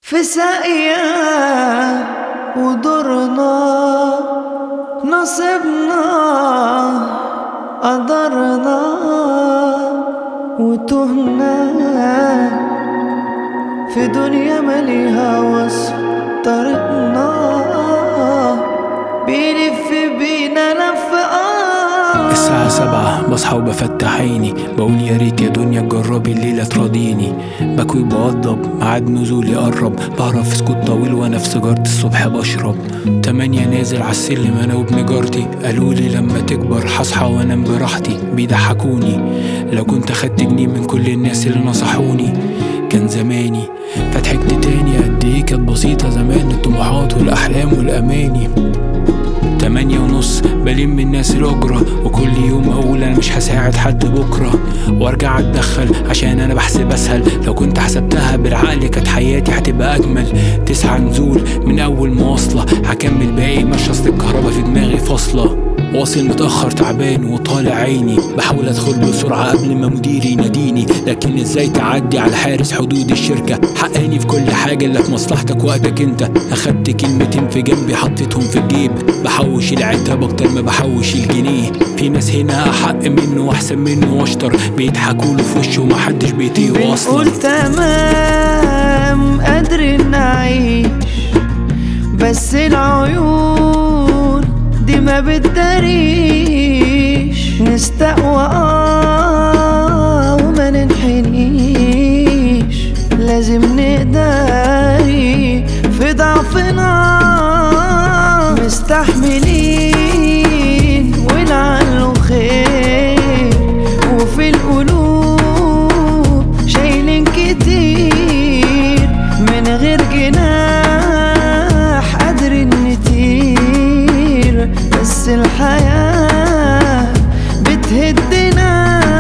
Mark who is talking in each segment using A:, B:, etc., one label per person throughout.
A: في ساقية ودورنا نصيبنا قدرنا وتهنا في دنيا مليها وصف طريقنا بيلف بينا لفقات
B: الساعة سبعة بصحى وبفتح عيني بقول يا ريت يا دنيا تجربي الليلة تراضيني بكوي بوضب ميعاد نزولي قرب بعرف في سكوت طويل وانا في سيجارة الصبح بشرب تمانية نازل عالسلم انا وابن جارتي قالولي لما تكبر هصحى وانام براحتي بيضحكوني لو كنت اخدت جنيه من كل الناس اللي نصحوني كان زماني فضحكت تاني قد ايه كانت بسيطة زمان الطموحات والأحلام والأماني تمانية ونص بلم الناس الأجرة وكل يوم أقول أنا مش هساعد حد بكرة وأرجع أتدخل عشان أنا بحسب أسهل لو كنت حسبتها بالعقل كانت حياتي هتبقى أجمل تسعة نزول من أول مواصلة هكمل باقي مش أصل الكهرباء في دماغي فاصلة واصل متأخر تعبان وطالع عيني بحاول ادخل بسرعة قبل ما مديري يناديني لكن ازاي تعدي على حارس حدود الشركة حقاني في كل حاجة اللي في مصلحتك وقتك انت اخدت كلمتين في جنبي حطيتهم في الجيب بحوش العتاب اكتر ما بحوش الجنيه في ناس هنا احق منه واحسن منه واشطر بيضحكوا له في وشه ومحدش بيطيقه اصلا
A: بنقول تمام قادر نعيش بس العيون دي ما بتداريش نستقوى آه وما ننحنيش لازم نقدري في ضعفنا مستحملين ولعله خير وفي القلوب شايلين كتير من غير جناح قادرين نطير بس الحياة بتهدنا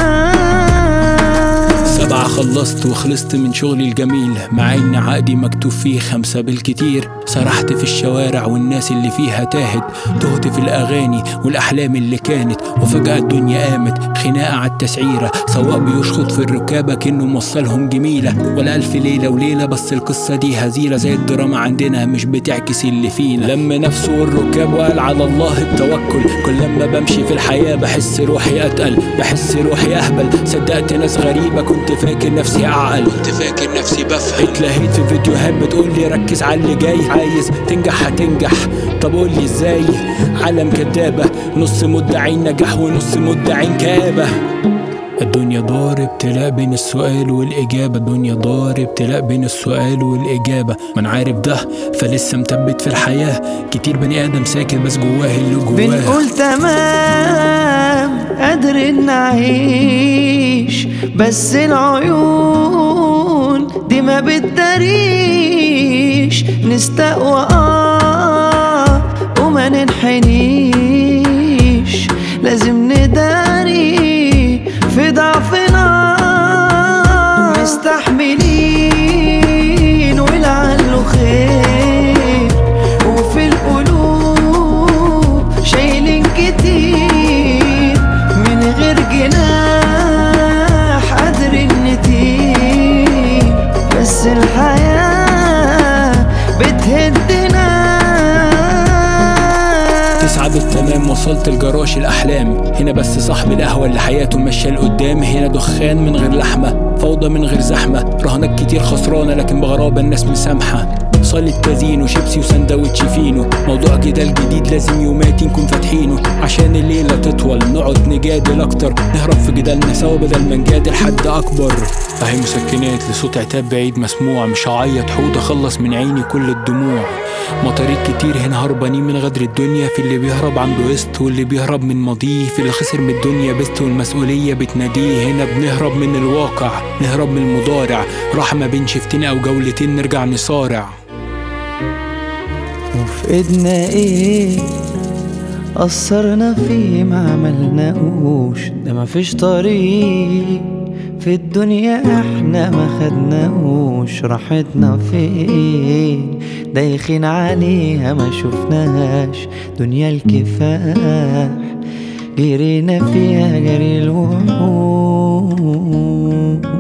B: سبعة خلصت وخلصت من شغلي الجميل مع ان عقدي مكتوب فيه خمسة بالكتير سرحت في الشوارع والناس اللي فيها تاهت تهت في الاغاني والاحلام اللي كانت وفجأة الدنيا قامت خناقة على التسعيرة سواق بيشخط في الركابة كأنه موصلهم جميلة ولا ألف ليلة وليلة بس القصة دي هزيلة زي الدراما عندنا مش بتعكس اللي فينا لم نفسه والركاب وقال على الله التوكل كل لما بمشي في الحياة بحس روحي أتقل بحس روحي أهبل صدقت ناس غريبة كنت فاكر نفسي أعقل كنت فاكر نفسي بفهم اتلهيت في فيديوهات بتقول لي ركز على اللي جاي عايز تنجح هتنجح طب قول لي ازاي عالم كدابة نص مدعين نجاح ونص مدعين كآبة الدنيا دار ابتلاء بين السؤال والإجابة الدنيا دار ابتلاء بين السؤال والإجابة من عارف ده فلسه مثبت في الحياة كتير بني آدم ساكت بس جواه اللي جواه
A: بنقول تمام قادر نعيش بس العيون دي ما بتداريش نستقوى آه وما ننحنيش لازم نداري في ضعفنا مستحملين ولعله خير وفي القلوب شايلين كتير من غير جناح قادرين نطير بس الحياة بتهدنا
B: تسعة بالتمام وصلت الجراش الأحلام هنا بس صاحب القهوة اللي حياته ماشية لقدام هنا دخان من غير لحمة فوضى من غير زحمة رهنات كتير خسرانة لكن بغرابة الناس مسامحة صالة كازينو شيبسي وسندوتش فينو موضوع جدال جديد لازم يوماتي نكون فاتحينه عشان الليلة تطول نقعد نجادل أكتر نهرب في جدالنا سوا بدل ما نجادل حد أكبر أهي مسكنات لصوت عتاب بعيد مسموع مش هعيط حوض أخلص من عيني كل الدموع مطاريد كتير هنا هربانين من غدر الدنيا في اللي بيهرب عنده قسط واللي بيهرب من ماضيه في اللي خسر من الدنيا بست والمسؤولية بتناديه هنا بنهرب من الواقع نهرب من المضارع راح ما بين شفتين أو جولتين نرجع نصارع
A: وفي ايدنا ايه قصرنا فيه ما عملناهوش ده مفيش طريق في الدنيا احنا ما خدناهوش راحتنا فين دايخين عليها ما شفناهاش دنيا الكفاح جرينا فيها جري الوحوش